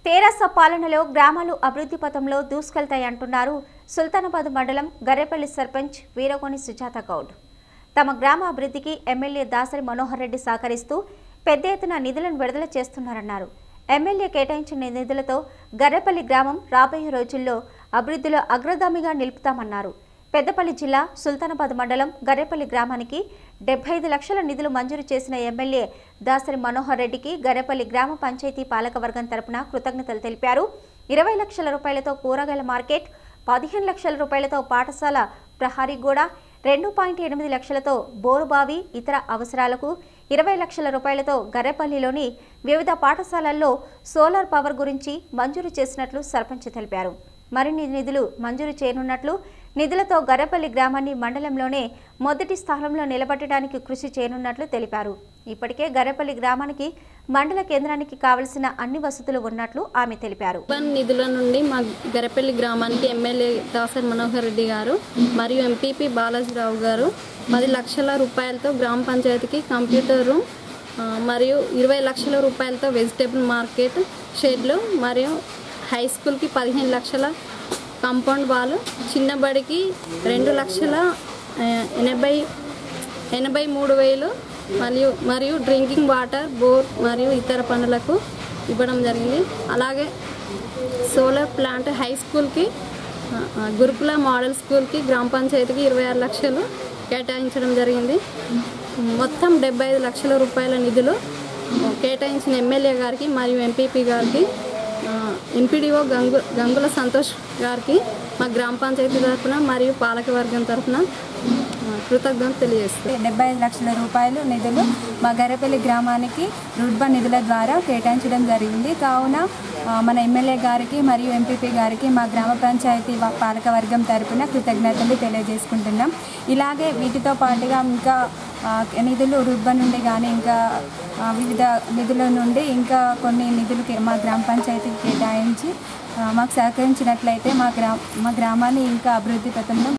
తెరాస పాలనలో గ్రామాలు అభివృద్ధి పథంలో దూసుకెళ్తాయంటున్నారు సుల్తానాబాద్ మండలం గరేపల్లి సర్పంచ్ వీరగోని సుజాత గౌడ్ తమ గ్రామ అభివృద్ధికి ఎమ్మెల్యే దాసరి మనోహర్ రెడ్డి సహకరిస్తూ పెద్ద ఎత్తున నిధులను విడుదల చేస్తున్నారన్నారు ఎమ్మెల్యే కేటాయించిన నిధులతో గర్రెపల్లి గ్రామం రాబోయే రోజుల్లో అభివృద్ధిలో అగ్రగామిగా నిలుపుతామన్నారు పెద్దపల్లి జిల్లా సుల్తానాబాద్ మండలం గర్రెపల్లి గ్రామానికి డెబ్బై ఐదు లక్షల నిధులు మంజూరు చేసిన ఎమ్మెల్యే దాసరి మనోహర్ రెడ్డికి గర్రెపల్లి గ్రామ పంచాయతీ పాలకవర్గం తరపున కృతజ్ఞతలు తెలిపారు ఇరవై లక్షల రూపాయలతో కూరగాయల మార్కెట్ పదిహేను లక్షల రూపాయలతో పాఠశాల ప్రహారీ గోడ రెండు పాయింట్ ఎనిమిది లక్షలతో బోరుబావి ఇతర అవసరాలకు ఇరవై లక్షల రూపాయలతో గర్రెపల్లిలోని వివిధ పాఠశాలల్లో సోలార్ పవర్ గురించి మంజూరు చేసినట్లు సర్పంచ్ తెలిపారు మరిన్ని నిధులు మంజూరు చేయనున్నట్లు నిధులతో గర్రెపల్లి గ్రామాన్ని మండలంలోనే మొదటి స్థానంలో నిలబెట్టడానికి కృషి చేయనున్నట్లు తెలిపారు ఇప్పటికే గర్రెపల్లి గ్రామానికి మండల కేంద్రానికి కావలసిన అన్ని వసతులు ఉన్నట్లు ఆమె తెలిపారు అర్బన్ నిధుల నుండి మా గరపల్లి గ్రామానికి ఎమ్మెల్యే దాసరి మనోహర్ రెడ్డి గారు మరియు ఎంపీపీ బాలాజీరావు గారు పది లక్షల రూపాయలతో గ్రామ పంచాయతీకి కంప్యూటర్ రూమ్ ఆ, మరియు ఇరవై లక్షల రూపాయలతో వెజిటేబుల్ మార్కెట్ షెడ్లు మరియు హై స్కూల్కి పదిహేను లక్షల కాంపౌండ్ వాల్ చిన్న బడికి రెండు లక్షల ఆ, ఎనభై ఎనభై మూడు వేలు మరియు మరియు డ్రింకింగ్ వాటర్ బోర్ మరియు ఇతర పనులకు ఇవ్వడం జరిగింది అలాగే సోలార్ ప్లాంట్ హై స్కూల్కి ఆ, ఆ, గురుకుల మోడల్ స్కూల్కి గ్రామ పంచాయతీకి ఇరవై ఆరు లక్షలు కేటాయించడం జరిగింది మొత్తం డెబ్బై ఐదు లక్షల రూపాయల నిధులు కేటాయించిన ఎమ్మెల్యే గారికి మరియు ఎంపీపీ గారికి ఎంపీడీఓ గంగు గంగుల సంతోష్ గారికి మా గ్రామ పంచాయతీ తరఫున మరియు పాలకవర్గం తరఫున కృతజ్ఞత తెలియజేస్తాను డెబ్బై ఐదు లక్షల రూపాయలు నిధులు మా గర్రపల్లి గ్రామానికి రుడ్బా నిధుల ద్వారా కేటాయించడం జరిగింది కావున ఆ, మన ఎమ్మెల్యే గారికి మరియు ఎంపీపీ గారికి మా గ్రామ పంచాయతీ వా- పాలకవర్గం తరపున కృతజ్ఞతలు తెలియజేసుకుంటున్నాం ఇలాగే వీటితో పాటుగా ఇంకా ఆ, నిధులు రుడ్బా నుండి కానీ ఇంకా ఆ, వివిధ నిధుల నుండి ఇంకా కొన్ని నిధులు కే- మా గ్రామ పంచాయతీకి కేటాయించి ఆ, మాకు సహకరించినట్లయితే మా గ్రా మా గ్రామాన్ని ఇంకా అభివృద్ధి పథంలో